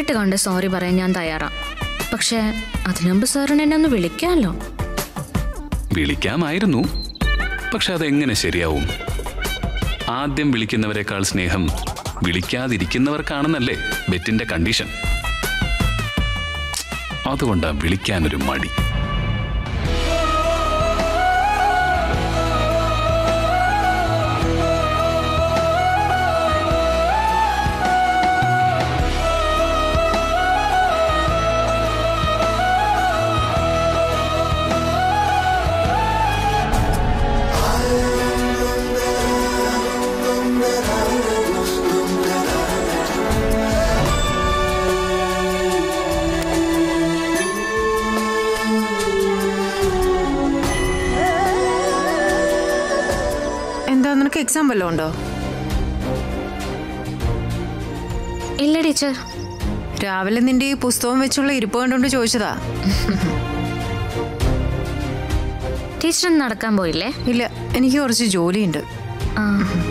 നേരിട്ട് കണ്ട് സോറി പറയാൻ ഞാൻ തയ്യാറാ പക്ഷേ അതിനുമുമ്പ് സാറിന് എന്നെ ഒന്ന് വിളിക്കാമല്ലോ വിളിക്കാമായിരുന്നു പക്ഷെ അതെങ്ങനെ ശരിയാവും ആദ്യം വിളിക്കുന്നവരെക്കാൾ സ്നേഹം വിളിക്കാതിരിക്കുന്നവർക്കാണെന്നല്ലേ ബെറ്റിന്റെ കണ്ടീഷൻ അതുകൊണ്ടാ വിളിക്കാനൊരു മടി എന്താ നിനക്ക് എക്സാം വല്ലതും ഉണ്ടോ ഇല്ല ടീച്ചർ രാവിലെ നിന്റെ ഈ പുസ്തകം വെച്ചുള്ള ഇരിപ്പ് കണ്ടുകൊണ്ട് ചോദിച്ചതാ ടീച്ചർ ഒന്ന് നടക്കാൻ പോയില്ലേ ഇല്ല എനിക്ക് കുറച്ച് ജോലിയുണ്ട് ആ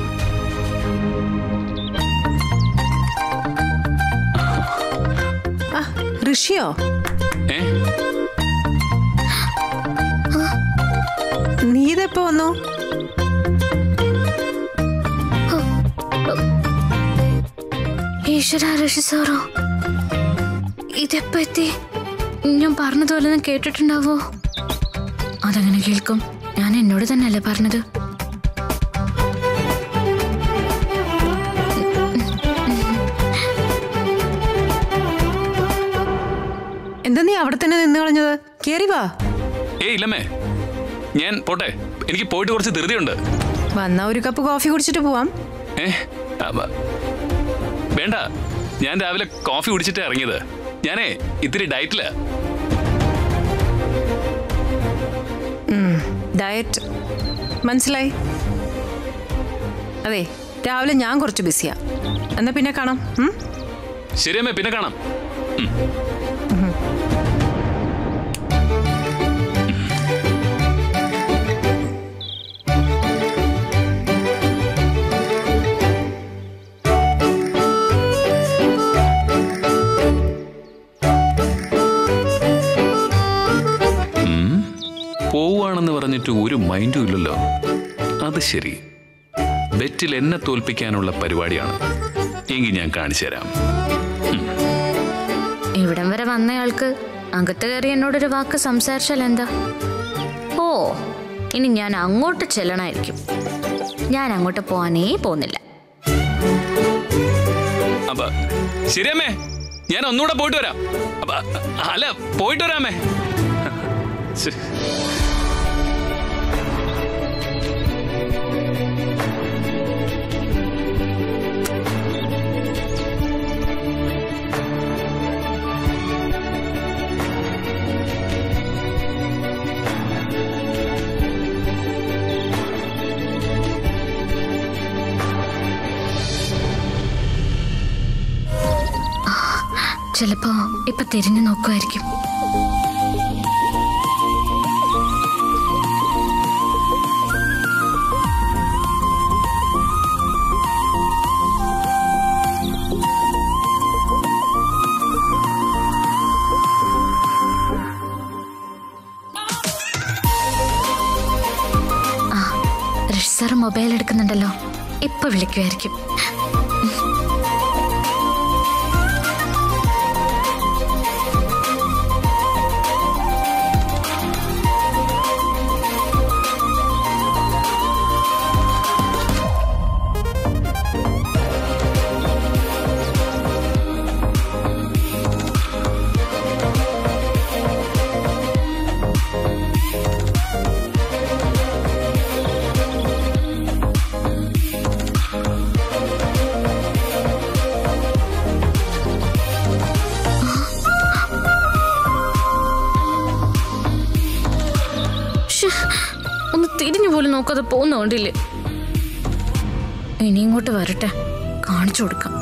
ആ ഋഷിയോ ഏ നീ ഇതെപ്പോ വന്നു ഈശ്വര ഋഷി സാറോ ഇതെപ്പോ എത്തി ഞാൻ പറഞ്ഞതുപോലെ ഒന്ന് കേട്ടിട്ടുണ്ടാവോ അതെങ്ങനെ കേൾക്കും ഞാൻ എന്നോട് തന്നെയല്ലേ പറഞ്ഞത് എന്താ നീ അവിടെ തന്നെ നിന്ന് കളഞ്ഞത് കേറി വാ ഏ ഇല്ലമ്മേ ഞാൻ പോട്ടെ എനിക്ക് പോയിട്ട് കുറച്ച് ധൃതിയുണ്ട് വന്ന ഒരു കപ്പ് കോഫി കുടിച്ചിട്ട് പോവാം ഏ അപ്പ- വേണ്ട ഞാൻ രാവിലെ കോഫി കുടിച്ചിട്ട് ഇറങ്ങിയത് ഞാനേ ഇത്തിരി ഡയറ്റില്ല ഡയറ്റ് മനസ്സിലായി അതെ രാവിലെ ഞാൻ കുറച്ച് ബിസിയാ എന്നാ പിന്നെ കാണാം ഉം? ശരിയമ്മേ പിന്നെ കാണാം ഉം. പോവാണെന്ന് പറഞ്ഞിട്ട് ഒരു മൈൻഡും ഇല്ലല്ലോ അത് ശരി ബെറ്റിൽ എന്നെ തോൽപ്പിക്കാനുള്ള പരിപാടിയാണ് എങ്കിൽ ഞാൻ കാണിച്ചു തരാം ഇവിടം വരെ വന്നയാൾക്ക് അകത്ത് കയറി എന്നോടൊരു വാക്ക് സംസാരിച്ചാൽ എന്താ ഓ ഇനി ഞാൻ അങ്ങോട്ട് ചെല്ലണമായിരിക്കും ഞാൻ അങ്ങോട്ട് പോവാനേ പോകുന്നില്ല അപ്പൊ ശരിയമ്മേ ഞാൻ ഒന്നുകൂടെ പോയിട്ട് വരാം അപ്പൊ അല്ല പോയിട്ട് വരാമേ ശ്ശെ. ചിലപ്പോ ഇപ്പൊ തിരിഞ്ഞു നോക്കുമായിരിക്കും ആ ഋഷി സാർ മൊബൈൽ എടുക്കുന്നുണ്ടല്ലോ ഇപ്പൊ വിളിക്കുമായിരിക്കും ശ്ശേ, ഒന്ന് തിരിഞ്ഞു പോലും നോക്കാതെ പോകുന്ന കണ്ടില്ലേ ഇനി ഇങ്ങോട്ട് വരട്ടെ കാണിച്ചു കൊടുക്കാം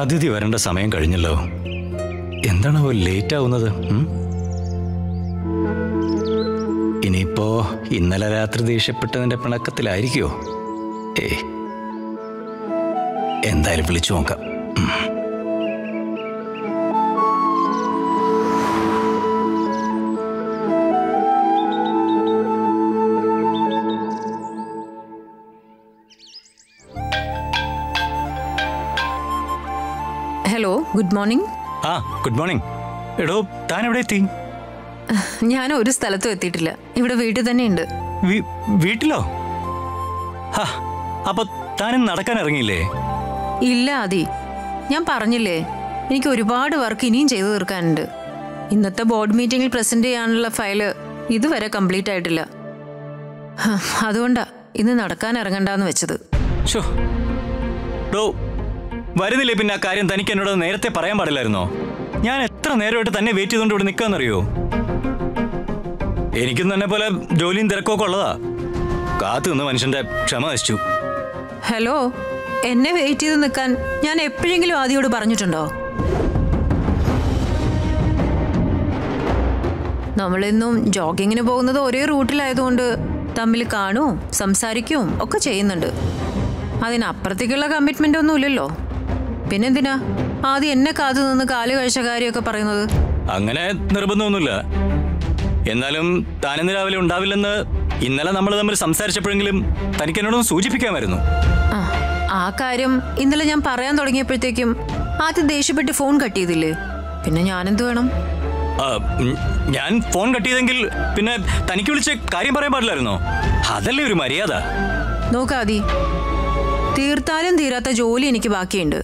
അതിഥി വരേണ്ട സമയം കഴിഞ്ഞല്ലോ എന്താണാവോ ലേറ്റ് ആവുന്നത് ഉം? ഇനിയിപ്പോ ഇന്നലെ രാത്രി ദേഷ്യപ്പെട്ടതിന്റെ പിണക്കത്തിലായിരിക്കുമോ ഏ എന്തായാലും വിളിച്ചു നോക്കാം ഉം. ഹലോ ഗുഡ് മോർണിംഗ് ആ ഗുഡ് മോർണിംഗ് എടോ താൻ എവിടെ എത്തി ഞാൻ ഒരു സ്ഥലത്തും എത്തിയിട്ടില്ല ഇവിടെ വീട്ടിൽ തന്നെ ഉണ്ട് വീ- വീട്ടിലോ ഹാ അപ്പൊ താനും നടക്കാൻ ഇറങ്ങിയില്ലേ ഇല്ല ആദി ഞാൻ പറഞ്ഞില്ലേ എനിക്ക് ഒരുപാട് വർക്ക് ഇനിയും ചെയ്തു തീർക്കാനുണ്ട് ഇന്നത്തെ ബോർഡ് മീറ്റിംഗിൽ പ്രസന്റ് ചെയ്യാനുള്ള ഫയല് ഇതുവരെ കംപ്ലീറ്റ് ആയിട്ടില്ല ഹ, അതുകൊണ്ടാ ഇന്ന് നടക്കാൻ ഇറങ്ങണ്ടെന്ന് വെച്ചത് ഷോ ഡോ വരുന്നില്ലേ പിന്നെ ആ കാര്യം തനിക്ക് എന്നോട് നേരത്തെ പറയാൻ പാടില്ലായിരുന്നോ ഞാൻ എത്ര നേരമായിട്ട് തന്നെ വെയിറ്റ് ചെയ്തുകൊണ്ട് ഇവിടെ നിൽക്കാന്നറിയോ എനിക്കും തന്നെ പോലെ ജോലിയും തിരക്കൊക്കെ ഉള്ളതാ കാത്തു നിന്ന് മനുഷ്യന്റെ ക്ഷമ നശിച്ചു ഹലോ എന്നെ വെയിറ്റ് ചെയ്ത് നിൽക്കാൻ ഞാൻ എപ്പോഴെങ്കിലും ആദിയോട് പറഞ്ഞിട്ടുണ്ടോ നമ്മളെന്നും ജോഗിങ്ങിന് പോകുന്നത് ഒരേ റൂട്ടിലായതുകൊണ്ട് തമ്മിൽ കാണും സംസാരിക്കും ഒക്കെ ചെയ്യുന്നുണ്ട് അതിനപ്പുറത്തേക്കുള്ള കമ്മിറ്റ്മെന്റ് ഒന്നും ഇല്ലല്ലോ പിന്നെന്തിനാ ആദ്യം എന്നെ കാത്തു നിന്ന് കാല് കഴിച്ച കാര്യമൊക്കെ പറയുന്നത് അങ്ങനെ നിർബന്ധമൊന്നുമില്ല എന്നാലും താനിന്ന് രാവിലെ ഉണ്ടാവില്ലെന്ന് ഇന്നലെ നമ്മൾ തമ്മിൽ സംസാരിച്ചപ്പോഴെങ്കിലും തനിക്ക് എന്നോടൊന്ന് സൂചിപ്പിക്കാമായിരുന്നു ആ ആ കാര്യം ഇന്നലെ ഞാൻ പറയാൻ തുടങ്ങിയപ്പോഴത്തേക്കും ആദ്യം ദേഷ്യപ്പെട്ട് ഫോൺ കട്ട് ചെയ്തില്ലേ പിന്നെ ഞാനെന്ത് വേണം ആ, ഉം, ഞാൻ ഫോൺ കട്ട് ചെയ്തെങ്കിൽ പിന്നെ തനിക്ക് വിളിച്ച് കാര്യം പറയാൻ പാടില്ലായിരുന്നോ അതല്ലേ ഒരു മര്യാദ നോക്കാതി തീർത്താലും തീരാത്ത ജോലി എനിക്ക് ബാക്കിയുണ്ട്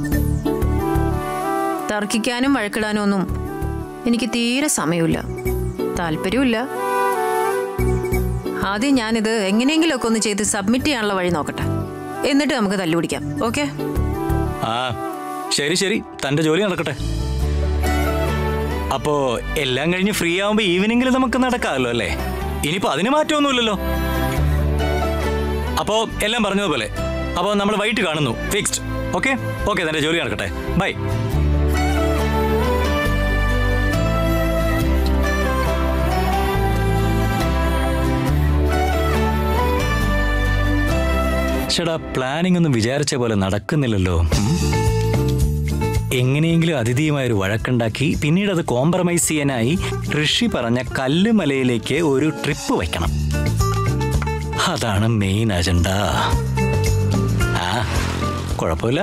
തർക്കിക്കാനും വഴക്കിടാനും ഒന്നും എനിക്ക് തീരെ സമയമില്ല താല്പര്യമില്ല ആദ്യം ഞാനിത് എങ്ങനെയെങ്കിലുമൊക്കെ ഒന്ന് ചെയ്ത് സബ്മിറ്റ് ചെയ്യാനുള്ള വഴി നോക്കട്ടെ എന്നിട്ട് നമുക്ക് തല്ലുപിടിക്കാം ഓക്കെ ആ ശരി ശരി തന്റെ ജോലി നടക്കട്ടെ അപ്പോ എല്ലാം കഴിഞ്ഞ് ഫ്രീ ആവുമ്പോ ഈവനിങ്ങിൽ നമുക്ക് നടക്കാമല്ലോ അല്ലേ ഇനിയിപ്പോ അതിന് മാറ്റമൊന്നുമില്ലല്ലോ അപ്പോ എല്ലാം പറഞ്ഞതുപോലെ അപ്പോ നമ്മൾ വൈകിട്ട് കാണുന്നു ഫിക്സ്ഡ് ഓക്കെ ഓക്കെ തന്റെ ജോലി നടക്കട്ടെ ബൈ ചേട്ടാ പ്ലാനിംഗ് ഒന്നും വിചാരിച്ച പോലെ നടക്കുന്നില്ലല്ലോ ഉം? എങ്ങനെയെങ്കിലും അതിഥിയുമായ ഒരു വഴക്കുണ്ടാക്കി പിന്നീട് അത് കോംപ്രമൈസ് ചെയ്യാനായി ഋഷി പറഞ്ഞ കല്ലുമലയിലേക്ക് ഒരു ട്രിപ്പ് വയ്ക്കണം അതാണ് മെയിൻ അജണ്ട ആ കുഴപ്പമില്ല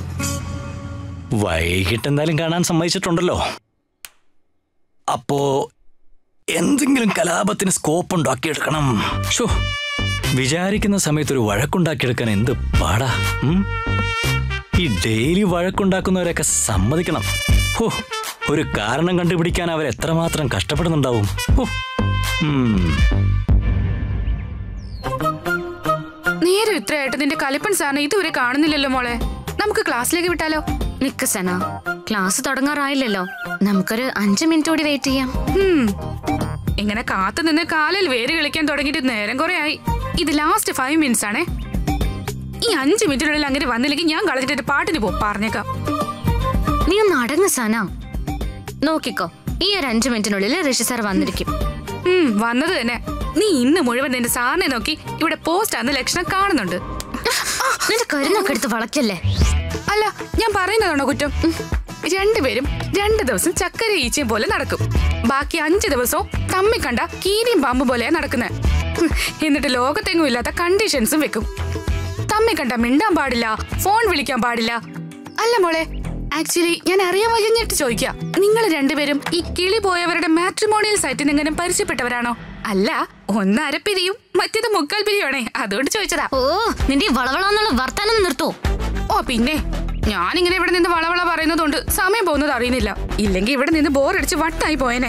വൈകിട്ട് എന്തായാലും കാണാൻ സമ്മതിച്ചിട്ടുണ്ടല്ലോ അപ്പോ എന്തെങ്കിലും കലാപത്തിന് സ്കോപ്പ് ഉണ്ടാക്കിയെടുക്കണം ഷോ വിചാരിക്കുന്ന സമയത്ത് ഒരു വഴക്കുണ്ടാക്കിയെടുക്കാൻ എന്ത് പാടാ ഉം? ഈ ഡെയിലി വഴക്കുണ്ടാക്കുന്നവരൊക്കെ സമ്മതിക്കണം ഹോ ഒരു കാരണം കണ്ടുപിടിക്കാൻ അവർ എത്രമാത്രം കഷ്ടപ്പെടുന്നുണ്ടാവും ഹോ ഉം. നേരം ഇത്രയായിട്ട് നിന്റെ കലിപ്പൻ സാറിനെ ഇതുവരെ കാണുന്നില്ലല്ലോ മോളെ നമുക്ക് ക്ലാസ്സിലേക്ക് വിട്ടാലോ നിക്ക് സന ക്ലാസ് തുടങ്ങാറായില്ലല്ലോ നമുക്കൊരു അഞ്ച് മിനിറ്റ് കൂടി വെയിറ്റ് ചെയ്യാം ഹും. ഇങ്ങനെ കാത്തു നിന്ന് കാലിൽ വേര് കളിക്കാൻ തുടങ്ങിയിട്ട് നേരം കുറെ ആയി ഇത് ലാസ്റ്റ് ഫൈവ് മിനിറ്റ്സ് ആണേ ഈ അഞ്ച് മിനിറ്റിനുള്ളിൽ അങ്ങനെ വന്നില്ലെങ്കിൽ ഞാൻ കളഞ്ഞിട്ട് പാട്ടിന് പോകും പറഞ്ഞേക്കാം നീ ഒന്ന് അടങ്ങ് സന നോക്കിക്കോ ഈ ഒരു അഞ്ചു മിനിറ്റിനുള്ളിൽ ഋഷി സാർ വന്നിരിക്കും ഉം, വന്നത് തന്നെ നീ ഇന്ന് മുഴുവൻ നിന്റെ സാറിനെ നോക്കി ഇവിടെ പോസ്റ്റ് ആണെന്ന് ലക്ഷണം കാണുന്നുണ്ട് നിന്റെ കരുന്നൊക്കെ എടുത്ത് വളയ്ക്കല്ലേ അല്ല ഞാൻ പറയുന്നതാണോ കുറ്റം ഉം. രണ്ടുപേരും രണ്ട് ദിവസം ചക്കര ഈച്ചയും പോലെ നടക്കും ബാക്കി അഞ്ച് ദിവസവും തമ്മി കണ്ട കീരിയും പാമ്പും പോലെയാ നടക്കുന്നത് എന്നിട്ട് ലോകത്തെങ്ങും ഇല്ലാത്ത കണ്ടീഷൻസും വെക്കും തമ്മി കണ്ട മിണ്ടാൻ പാടില്ല ഫോൺ വിളിക്കാൻ പാടില്ല അല്ല മോളെ ആക്ച്വലി ഞാൻ അറിയാൻ വയ്യഞ്ഞിട്ട് ചോദിക്കാം നിങ്ങൾ രണ്ടുപേരും ഈ കിളി പോയവരുടെ മാട്രിമോണിയൽ സൈറ്റിൽ നിന്നും പരിചയപ്പെട്ടവരാണോ അല്ല ഒന്ന് അരപ്പിരിയും മറ്റേത് മുക്കാൽ പിരിയുവാണേ അതുകൊണ്ട് ചോദിച്ചതാ ഓ നിന്റെ ഈ വളവളന്നുള്ള വർത്താനം നിർത്തോ ഓ പിന്നെ ഞാനിങ്ങനെ ഇവിടെ നിന്ന് വളവള പറയുന്നതുകൊണ്ട് സമയം പോകുന്നത് അറിയുന്നില്ല ഇല്ലെങ്കിൽ ഇവിടെ നിന്ന് ബോറടിച്ച് വട്ടായി പോയേനെ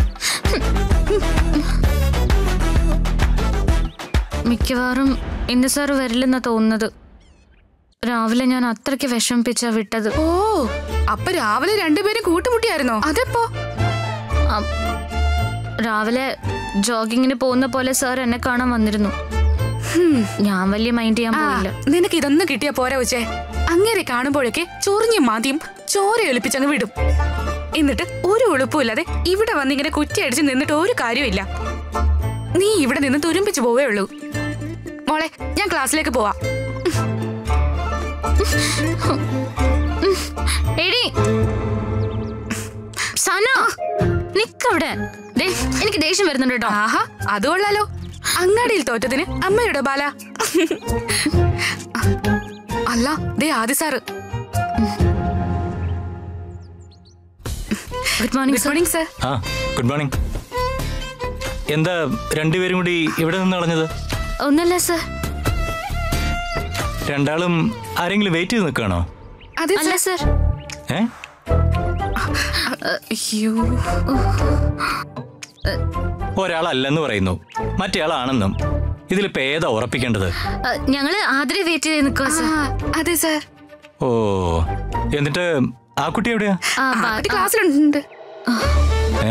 മിക്കവാറും ഇന്ന് സാർ വരില്ലെന്നാ തോന്നുന്നത് രാവിലെ ഞാൻ അത്രയ്ക്ക് വിഷമിപ്പിച്ചാ വിട്ടത് ഓ അപ്പൊ രാവിലെ രണ്ടുപേരും കൂട്ടുമുട്ടിയായിരുന്നോ അതെപ്പോ അം, രാവിലെ ജോഗിങ്ങിന് പോകുന്ന പോലെ സാർ എന്നെ കാണാൻ വന്നിരുന്നു ഹും. ഞാൻ വലിയ മൈൻഡ് ചെയ്യാൻ ആ, പോയില്ല നിനക്ക് ഇതൊന്നും കിട്ടിയാ പോരാ ഉച്ചേ അങ്ങേരെ കാണുമ്പോഴൊക്കെ ചൊറിഞ്ഞും മാതിയും ചോര ഒലിപ്പിച്ചങ്ങ് വിടും എന്നിട്ട് ഒരു ഉളുപ്പുമില്ലാതെ ഇവിടെ വന്നിങ്ങനെ കുറ്റിയടിച്ച് നിന്നിട്ട് ഒരു കാര്യമില്ല നീ ഇവിടെ നിന്ന് തുരുമ്പിച്ചു പോവേ ഉള്ളൂ മോളെ ഞാൻ ക്ലാസ്സിലേക്ക് പോവാ എടി സന നിക്കവിടെ ദേ, എനിക്ക് ദേഷ്യം വരുന്നുണ്ട് കേട്ടോ ആഹാ അത് കൊള്ളാലോ അങ്ങാടിയിൽ തോറ്റതിന് അമ്മയുടെ ബാല അല്ല ദേ Adi sir good morning good morning sir ആ ഗുഡ് മോർണിംഗ് എന്താ രണ്ടുപേരും കൂടി ഇവിടെ നിന്ന് കളഞ്ഞത് ഒന്നല്ല സർ രണ്ടാളും ആരെങ്കിലും വെയിറ്റ് ചെയ്ത് നിൽക്കുകയാണോ അതെ അല്ല സർ സർ ഏ അയ്യോ ഒരാളല്ലെന്ന് പറയുന്നു മറ്റേയാളാണെന്നും ഇതിലിപ്പോ ഏതാ ഉറപ്പിക്കേണ്ടത് ഞങ്ങള് ആദരെ വെയിറ്റ് ചെയ്ത് നിൽക്കുക ആ, സർ അതെ സർ ഓ എന്നിട്ട് ആ കുട്ടി എവിടെയാ ആ, ആ, ബാ- അത് ക്ലാസ്സിലുണ്ട് ഏ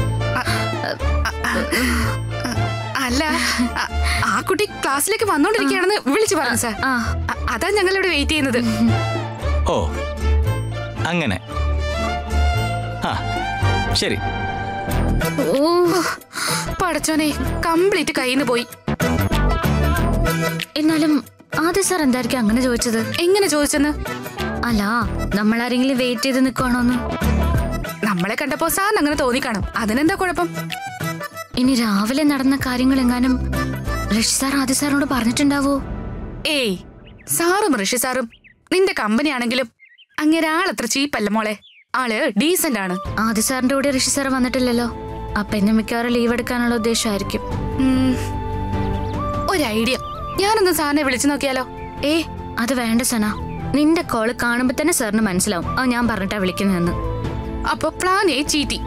അല്ല ആ- ആ കുട്ടി ക്ലാസ്സിലേക്ക് വന്നോണ്ടിരിക്കുകയാണെന്ന് വിളിച്ചു പറഞ്ഞു സാർ ആ അ- അതാ ഞങ്ങൾ ഇവിടെ വെയിറ്റ് ചെയ്യുന്നത് ഓ അങ്ങനെ ആ ശരി ഓ പടച്ചോനെ കംപ്ലീറ്റ് കയ്യിൽ നിന്ന് പോയി എന്നാലും ആദ്യ സാർ എന്തായിരിക്കും അങ്ങനെ ചോദിച്ചത് എങ്ങനെ ചോദിച്ചെന്ന് അല്ല നമ്മൾ ആരെങ്കിലും വെയിറ്റ് ചെയ്ത് നിൽക്കുകയാണോന്ന് നമ്മളെ കണ്ടപ്പോ സാറിന് അങ്ങനെ തോന്നിക്കാണും അതിനെന്താ കുഴപ്പം ഇനി രാവിലെ നടന്ന കാര്യങ്ങൾ എങ്ങാനും ഋഷി സാർ ആദ്യ സാറിനോട് പറഞ്ഞിട്ടുണ്ടാവോ ഏയ് സാറും ഋഷി സാറും നിന്റെ കമ്പനി ആണെങ്കിലും അങ്ങനെ ആളത്ര ചീപ്പല്ല മോളെ ആള് ഡീസന്റ് ആണ് ആദ്യ സാറിന്റെ കൂടെ ഋഷി സാർ വന്നിട്ടില്ലല്ലോ അപ്പൊ എന്നെ മിക്കവാറും ലീവ് എടുക്കാനുള്ള ഉദ്ദേശമായിരിക്കും ഉം. ഒരു ഐഡിയ ഞാനൊന്ന് സാറിനെ വിളിച്ചു നോക്കിയാലോ ഏ അത് വേണ്ട സന നിന്റെ കോള് കാണുമ്പോ തന്നെ സാറിന് മനസ്സിലാവും ആ ഞാൻ പറഞ്ഞിട്ടാ വിളിക്കുന്നതെന്ന് അപ്പൊ പ്ലാൻ എ ചീറ്റി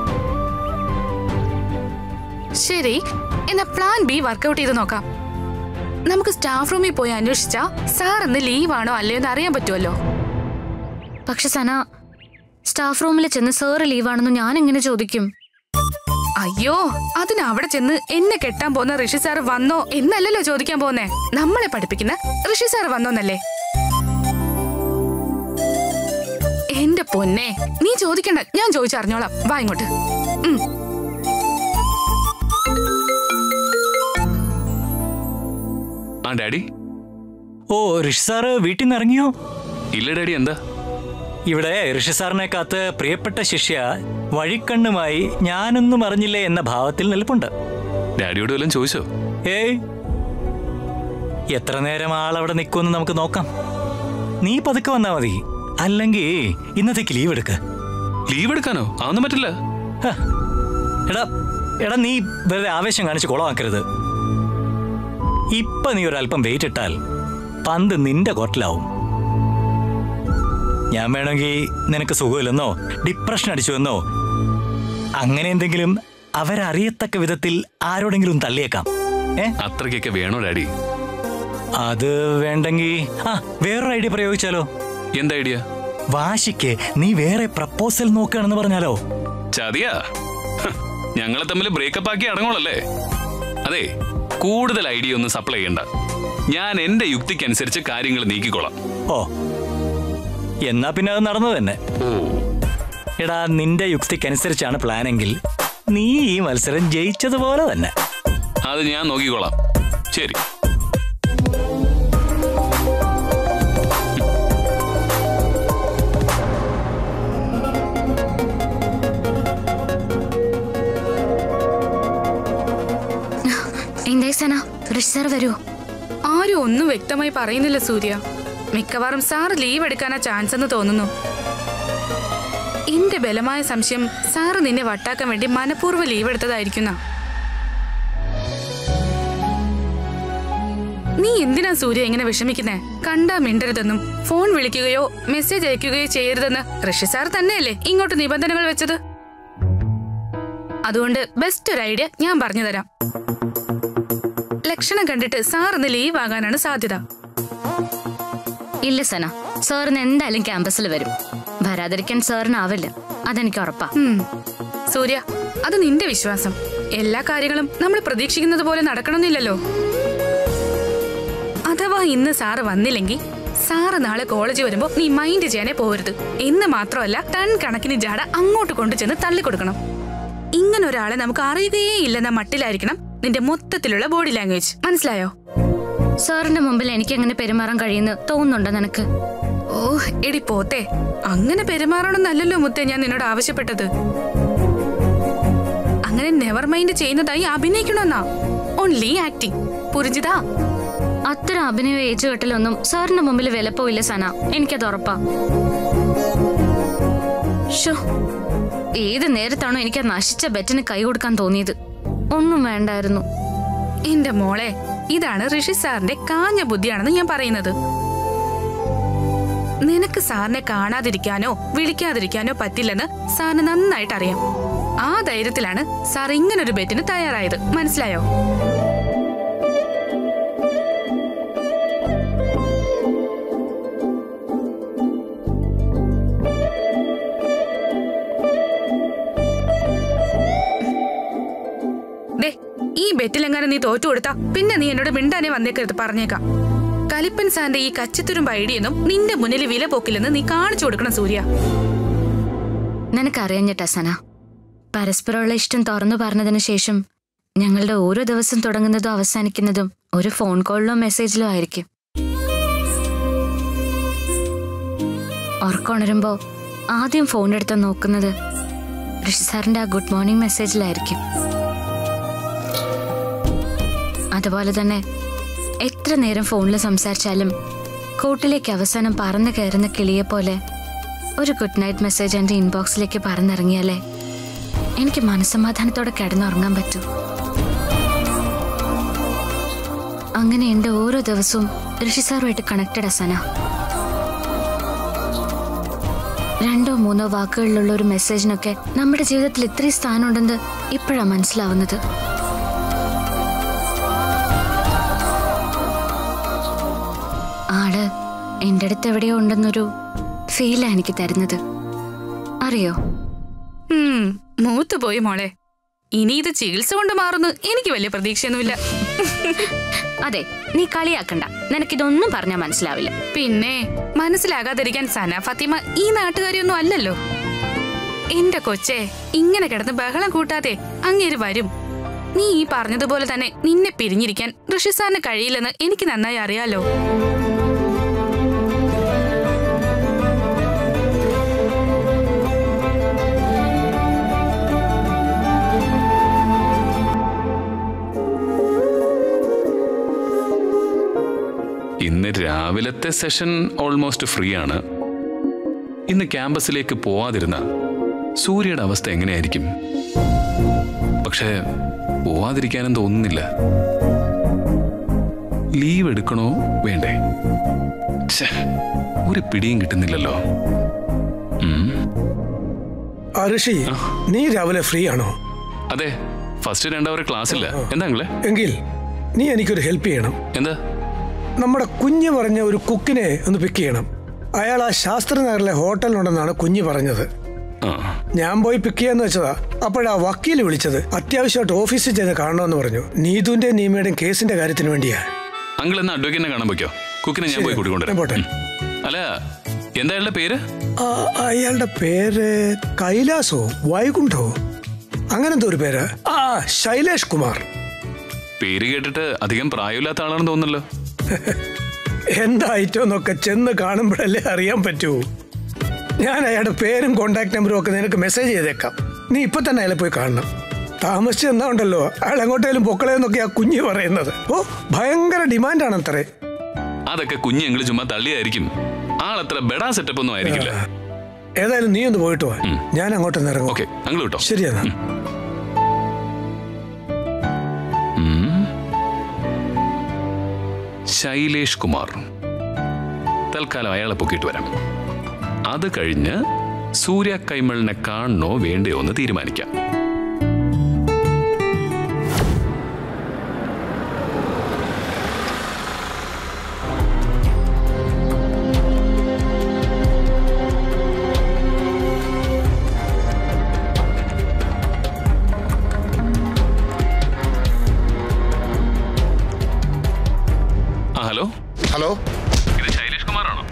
ശരി എന്നാ പ്ലാൻ ബി വർക്കൗട്ട് ചെയ്ത് നോക്കാം നമുക്ക് സ്റ്റാഫ് റൂമിൽ പോയി അന്വേഷിച്ചാ സാർ ഇന്ന് ലീവാണോ അല്ലയോ എന്ന് അറിയാൻ പറ്റുമല്ലോ പക്ഷെ സന സ്റ്റാഫ് റൂമിൽ ചെന്ന് സാറ് ലീവാണെന്ന് ഞാൻ എങ്ങനെ ചോദിക്കും അയ്യോ അതിന് അവിടെ ചെന്ന് എന്നെ കെട്ടാൻ പോകുന്ന ഋഷി സാർ വന്നോ എന്നല്ലല്ലോ ചോദിക്കാൻ പോകുന്നേ നമ്മളെ പഠിപ്പിക്കുന്ന ഋഷി സാർ വന്നോന്നല്ലേ എന്റെ പൊന്നെ നീ ചോദിക്കണ്ട ഞാൻ ചോദിച്ചറിഞ്ഞോളാം വാ ഇങ്ങോട്ട് ഉം. ആ ഡാഡി ഓ ഋഷി സാറ് വീട്ടിൽ നിന്ന് ഇറങ്ങിയോ ഇല്ല ഡാഡി എന്താ ഇവിടെ ഋഷി സാറിനെ കാത്ത് പ്രിയപ്പെട്ട ശിഷ്യ വഴിക്കണ്ണുമായി ഞാനൊന്നും അറിഞ്ഞില്ലേ എന്ന ഭാവത്തിൽ നിൽപ്പുണ്ട് ഡാഡിയോട് വല്ലതും ചോദിച്ചോ ഏയ് എത്ര നേരം ആളവിടെ നിൽക്കുമെന്ന് നമുക്ക് നോക്കാം നീ പതുക്കെ വന്നാ മതി അല്ലെങ്കിൽ ഇന്നത്തേക്ക് ലീവ് എടുക്ക് ലീവ് എടുക്കാനോ അതൊന്നും പറ്റില്ല ഹ. എടാ എടാ നീ വെറുതെ ആവേശം കാണിച്ച് കുളമാക്കരുത് ഇപ്പൊ നീ ഒരല്പം വെയിറ്റ് ഇട്ടാൽ പന്ത് നിന്റെ കോർട്ടിലാവും ഞാൻ വേണമെങ്കിൽ നിനക്ക് സുഖമില്ലെന്നോ ഡിപ്രഷൻ അടിച്ചുവെന്നോ അങ്ങനെ എന്തെങ്കിലും അവരറിയത്തക്ക വിധത്തിൽ ആരോടെങ്കിലും തള്ളിയേക്കാം ഏ അത്രയ്ക്കൊക്കെ വേണോ ഡാഡി അത് വേണ്ടെങ്കിൽ ആ വേറൊരു ഐഡിയ പ്രയോഗിച്ചാലോ എന്താ ഐഡിയ വാശിക്ക് നീ വേറെ പ്രപ്പോസൽ നോക്കുകയാണെന്ന് പറഞ്ഞാലോ ചതിയാ ഹ്, ഞങ്ങളെ തമ്മിൽ ബ്രേക്കപ്പ് ആക്കി അടങ്ങോളല്ലേ അതെ കൂടുതൽ ഐഡിയ ഒന്നും സപ്ലൈ ചെയ്യണ്ട ഞാൻ എന്റെ യുക്തിക്കനുസരിച്ച് കാര്യങ്ങൾ നീക്കിക്കോളാം ഓ എന്നാ പിന്നെ അത് നടന്നു തന്നെ ഓ എടാ നിന്റെ യുക്തിക്കനുസരിച്ചാണ് പ്ലാനെങ്കിൽ നീ ഈ മത്സരം ജയിച്ചതുപോലെ തന്നെ അത് ഞാൻ നോക്കിക്കോളാം ശരി എന്തേ സന ഋഷി സാർ വരുമോ ആരും ഒന്നും വ്യക്തമായി പറയുന്നില്ല സൂര്യ മിക്കവാറും സാർ ലീവ് എടുക്കാനാ ചാൻസ് എന്ന് തോന്നുന്നു എന്റെ ബലമായ സംശയം സാറ് നിന്നെ വട്ടാക്കാൻ വേണ്ടി മനഃപൂർവ്വം ലീവ് എടുത്തതായിരിക്കുന്ന നീ എന്തിനാ സൂര്യ ഇങ്ങനെ വിഷമിക്കുന്നേ കണ്ടാ മിണ്ടരുതെന്നും ഫോൺ വിളിക്കുകയോ മെസ്സേജ് അയക്കുകയോ ചെയ്യരുതെന്ന് ഋഷി സാർ തന്നെയല്ലേ ഇങ്ങോട്ട് നിബന്ധനകൾ വെച്ചത് അതുകൊണ്ട് ബെസ്റ്റ് ഒരു ഐഡിയ ഞാൻ പറഞ്ഞു തരാം ലക്ഷണം കണ്ടിട്ട് സാർ ഇന്ന് ലീവ് ആകാനാണ് സാധ്യത ഇല്ല സന സാറിന് എന്തായാലും ക്യാമ്പസിൽ വരും വരാതിരിക്കാൻ സാറിനാവില്ല അതെനിക്ക് ഉറപ്പാ ഉം. സൂര്യ അത് നിന്റെ വിശ്വാസം എല്ലാ കാര്യങ്ങളും നമ്മൾ പ്രതീക്ഷിക്കുന്നത് പോലെ നടക്കണമെന്നില്ലല്ലോ അഥവാ ഇന്ന് സാറ് വന്നില്ലെങ്കിൽ സാറ് നാളെ കോളേജിൽ വരുമ്പോ നീ മൈൻഡ് ചെയ്യാനേ പോരുത് എന്ന് മാത്രമല്ല ടൺ കണക്കിന് ജാട അങ്ങോട്ട് കൊണ്ടു ചെന്ന് തള്ളിക്കൊടുക്കണം ഇങ്ങനെ ഒരാളെ നമുക്ക് അറിയുകയേ ഇല്ലെന്ന മട്ടിലായിരിക്കണം നിന്റെ മൊത്തത്തിലുള്ള ബോഡി ലാംഗ്വേജ് മനസ്സിലായോ സാറിന്റെ മുമ്പിൽ എനിക്ക് എങ്ങനെ പെരുമാറാൻ കഴിയുന്നു തോന്നുന്നുണ്ടോ നിനക്ക് ഓ എടി പോത്തെ അങ്ങനെ പെരുമാറണമെന്നല്ലല്ലോ മുത്തേ ഞാൻ നിന്നോട് ആവശ്യപ്പെട്ടത് അങ്ങനെ നെവർ മൈൻഡ് ചെയ്യുന്നതായി അഭിനയിക്കണമെന്നാ ഓൺലി ആക്ടിങ് പുരിജിതാ അത്തരം അഭിനയ ഏച്ചുകെട്ടലൊന്നും സാറിന്റെ മുമ്പിൽ വിലപ്പോയില്ല സന എനിക്കത് ഉറപ്പാ ഷോ ഏത് നേരത്താണോ എനിക്ക് ആ നശിച്ച ബെറ്റിന് കൈ കൊടുക്കാൻ തോന്നിയത് ഒന്നും വേണ്ടായിരുന്നു എന്റെ മോളെ ഇതാണ് ഋഷി സാറിന്റെ കാഞ്ഞ ബുദ്ധിയാണെന്ന് ഞാൻ പറയുന്നത് നിനക്ക് സാറിനെ കാണാതിരിക്കാനോ വിളിക്കാതിരിക്കാനോ പറ്റില്ലെന്ന് സാറിന് നന്നായിട്ട് അറിയാം ആ ധൈര്യത്തിലാണ് സാർ ഇങ്ങനൊരു ബെറ്റിന് തയ്യാറായത് മനസ്സിലായോ ദേ ഈ ബെറ്റിലെങ്ങാനും നീ തോറ്റു കൊടുത്താ പിന്നെ നീ എന്നോട് മിണ്ടാനെ വന്നേക്കരുത് പറഞ്ഞേക്കാം കലിപ്പൻ സാറിന്റെ ഈ കച്ചിത്തുരുമ്പ് ഐഡിയൊന്നും നിന്റെ മുന്നിൽ വില പോക്കില്ലെന്ന് നീ കാണിച്ചു കൊടുക്കണം സൂര്യ നിനക്കറിയാഞ്ഞിട്ടാ സന പരസ്പരമുള്ള ഇഷ്ടം തുറന്നു പറഞ്ഞതിന് ശേഷം ഞങ്ങളുടെ ഓരോ ദിവസം തുടങ്ങുന്നതും അവസാനിക്കുന്നതും ഒരു ഫോൺ കോളിലോ മെസ്സേജിലോ ആയിരിക്കും ഉറക്കമുണരുമ്പോ ആദ്യം ഫോൺ എടുത്ത് നോക്കുന്നത് ഋഷി സാറിന്റെ ആ ഗുഡ് മോർണിംഗ് മെസ്സേജിലായിരിക്കും അതുപോലെ തന്നെ എത്ര നേരം ഫോണിൽ സംസാരിച്ചാലും കൂട്ടിലേക്ക് അവസാനം പറന്നു കയറുന്ന കിളിയെ പോലെ ഒരു ഗുഡ് നൈറ്റ് മെസ്സേജ് എൻ്റെ ഇൻബോക്സിലേക്ക് പറന്നിറങ്ങിയാലേ എനിക്ക് മനസ്സമാധാനത്തോടെ കിടന്നുറങ്ങാൻ പറ്റൂ അങ്ങനെ എൻ്റെ ഓരോ ദിവസവും ഋഷി സാറുമായിട്ട് കണക്റ്റഡ് അസന രണ്ടോ മൂന്നോ വാക്കുകളിലുള്ള ഒരു മെസ്സേജിനൊക്കെ നമ്മുടെ ജീവിതത്തിൽ ഇത്രയും സ്ഥാനമുണ്ടെന്ന് ഇപ്പോഴാണ് മനസ്സിലാവുന്നത് ആള് എൻ്റെ അടുത്ത് എവിടെയോ ഉണ്ടെന്നൊരു ഫീലാണ് എനിക്ക് തരുന്നത് അറിയോ ഉം മൂത്തു പോയി മോളെ ഇനി ഇത് ചികിത്സ കൊണ്ട് മാറുന്നു എനിക്ക് വലിയ പ്രതീക്ഷയൊന്നുമില്ല അതെ നീ കളിയാക്കണ്ട നിനക്കിതൊന്നും പറഞ്ഞാൽ മനസ്സിലാവില്ല പിന്നെ മനസ്സിലാകാതിരിക്കാൻ സന ഫത്തിമ ഈ നാട്ടുകാരിയൊന്നും അല്ലല്ലോ എന്റെ കൊച്ചേ ഇങ്ങനെ കിടന്ന് ബഹളം കൂട്ടാതെ അങ്ങേര് വരും നീ ഈ പറഞ്ഞതുപോലെ തന്നെ നിന്നെ പിരിഞ്ഞിരിക്കാൻ ഋഷി സാറിന് കഴിയില്ലെന്ന് എനിക്ക് നന്നായി അറിയാലോ ഇന്ന് രാവിലത്തെ സെഷൻ ഓൾമോസ്റ്റ് ഫ്രീ ആണ് ഇന്ന് ക്യാമ്പസിലേക്ക് പോവാതിരുന്ന സൂര്യയുടെ അവസ്ഥ എങ്ങനെയായിരിക്കും പക്ഷേ പോവാതിരിക്കാനും തോന്നുന്നില്ല ലീവ് എടുക്കണോ വേണ്ടേ ഛെ, ഒരു പിടിയും കിട്ടുന്നില്ലല്ലോ ഉം, ആ ഋഷി നീ രാവിലെ ഫ്രീ ആണോ അതെ ഫസ്റ്റ് രണ്ടവരെ ക്ലാസ് ഇല്ല എന്താ നിങ്ങളെ എങ്കിൽ നീ എനിക്കൊരു ഹെൽപ്പ് ചെയ്യണം എന്താ നമ്മുടെ കുഞ്ഞ് പറഞ്ഞ ഒരു കുക്കിനെ ഒന്ന് പിക്ക് ചെയ്യണം അയാൾ ആ ശാസ്ത്രനഗറിലെ ഹോട്ടലിലുണ്ടെന്നാണ് കുഞ്ഞ് പറഞ്ഞത് ആ ഞാൻ പോയി പിക്ക് ചെയ്യാന്ന് വെച്ചതാ അപ്പോഴാ വക്കീൽ വിളിച്ചത് അത്യാവശ്യമായിട്ട് ഓഫീസിൽ ചെന്ന് കാണണമെന്ന് പറഞ്ഞു നീതുവിന്റെ നീമയുടെയും കേസിന്റെ കാര്യത്തിന് വേണ്ടിയാ അങ്കിൾ എന്നാ അഡ്വക്കേറ്റിനെ കാണാൻ പോയിക്കോ കുക്കിനെ ഞാൻ പോയി ശരി, കൂട്ടിക്കൊണ്ടുവരാം ഞാൻ പോട്ടെ. ഉം. അല്ല എന്താ അയാളുടെ പേര് ആ, അയാളുടെ പേര് കൈലാസോ വൈകുണ്ഠോ അങ്ങനെന്തോ ഒരു പേര് ആ ശൈലേഷ് കുമാർ പേര് കേട്ടിട്ട് അധികം പ്രായമില്ലാത്ത ആളാണെന്ന് തോന്നുന്നല്ലോ എന്താ ഐറ്റം എന്നൊക്കെ ചെന്ന് കാണുമ്പോഴല്ലേ അറിയാൻ പറ്റൂ ഞാൻ അയാളുടെ പേരും കോണ്ടാക്ട് നമ്പറും ഒക്കെ നിനക്ക് മെസ്സേജ് ചെയ്തേക്കാം നീ ഇപ്പൊ തന്നെ അയാളെ പോയി കാണണം താമസിച്ച് എന്നാ ഉണ്ടല്ലോ അയാൾ എങ്ങോട്ടേലും പൊക്കളയെന്നൊക്കെ ആ കുഞ്ഞ് പറയുന്നത് ഓ ഭയങ്കര ഡിമാൻഡാണ് അത്രേ അതൊക്കെ കുഞ്ഞ് എങ്കില് ചുമ്മാ തള്ളിയായിരിക്കും ആളത്ര ബെഡാ സെറ്റപ്പ് ഒന്നും ആയിരിക്കില്ല ഏതായാലും നീ ഒന്ന് പോയിട്ട് വാ ഞാൻ അങ്ങോട്ടൊന്ന് ഇറങ്ങും ഓക്കെ അങ്കിൾ കേട്ടോ ശരിയെന്നാ ശൈലേഷ് കുമാർ തൽക്കാലം അയാളെ പൊക്കിയിട്ട് വരാം അത് കഴിഞ്ഞ് സൂര്യ കൈമളിനെ കാണണോ വേണ്ടയോ എന്ന് തീരുമാനിക്കാം ആ ഹലോ ഹലോ ഇത് ശൈലേഷ് കുമാറാണോ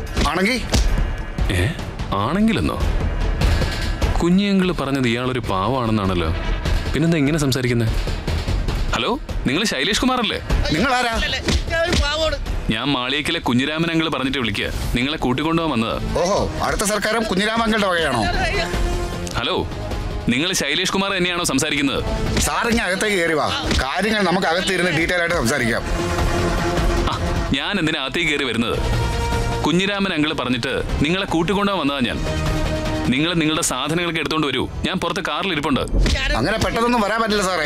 പറങ്കിലെന്നോ കുഞ്ഞിയങ്കിള് പറഞ്ഞത് ഇയാളൊരു പാവമാണെന്നാണല്ലോ പിന്നെന്താ ഇങ്ങനെ സംസാരിക്കുന്നത് ഹലോ നിങ്ങൾ ശൈലേഷ് കുമാർ അല്ലേ നിങ്ങൾ ആരാ ഞാൻ മാളിയേക്കിലെ കുഞ്ഞിരാമൻ അങ്കിള് പറഞ്ഞിട്ട് വിളിക്കുക നിങ്ങളെ കൂട്ടിക്കൊണ്ടുപോകാൻ വന്നതാ ഓഹോ അടുത്ത സർക്കാരും കുഞ്ഞിരാമങ്ങളുടെ വകയാണോ ഹലോ നിങ്ങൾ ശൈലേഷ് കുമാർ തന്നെയാണോ സംസാരിക്കുന്നത് സാറിങ്ങ അകത്തേക്ക് കയറി വാ കാര്യങ്ങൾ നമുക്ക് അകത്തിരുന്ന് ഡീറ്റെയിൽ ആയിട്ട് സംസാരിക്കാം ആ, ഞാൻ എന്തിനാ അകത്തേക്ക് കയറി വരുന്നത് കുഞ്ഞിരാമൻ അങ്കിള് പറഞ്ഞിട്ട് നിങ്ങളെ കൂട്ടിക്കൊണ്ടുപോകാൻ വന്നതാ ഞാൻ നിങ്ങൾ നിങ്ങളുടെ സാധനങ്ങളൊക്കെ എടുത്തോണ്ട് വരൂ ഞാൻ പുറത്ത് കാറിൽ ഇരിപ്പുണ്ട് അങ്ങനെ പെട്ടെന്നൊന്നും വരാൻ പറ്റില്ല സാറേ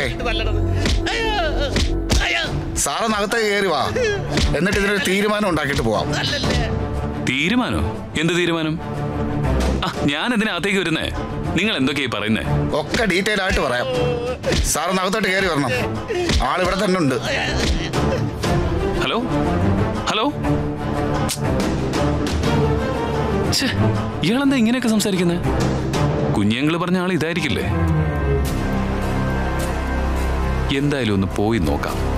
സാറൊന്ന് അകത്തേക്ക് കയറി വാ എന്നിട്ട് ഇതിനൊരു തീരുമാനം ഉണ്ടാക്കിയിട്ട് പോവാം തീരുമാനോ എന്ത് തീരുമാനം ആ ഞാൻ എന്തിനാ അകത്തേക്ക് വരുന്നേ നിങ്ങൾ എന്തൊക്കെയായി പറയുന്നേ ഒക്കെ ഡീറ്റെയിൽ ആയിട്ട് പറയാം സാറൊന്ന് അകത്തോട്ട് കയറി വരണം ആളിവിടെ തന്നെ ഉണ്ട് ഹലോ ഹലോ ഛേ, ഇയാളെന്താ ഇങ്ങനെയൊക്കെ സംസാരിക്കുന്നത് കുഞ്ഞിയങ്കിള് പറഞ്ഞ ആൾ ഇതായിരിക്കില്ലേ എന്തായാലും ഒന്ന് പോയി നോക്കാം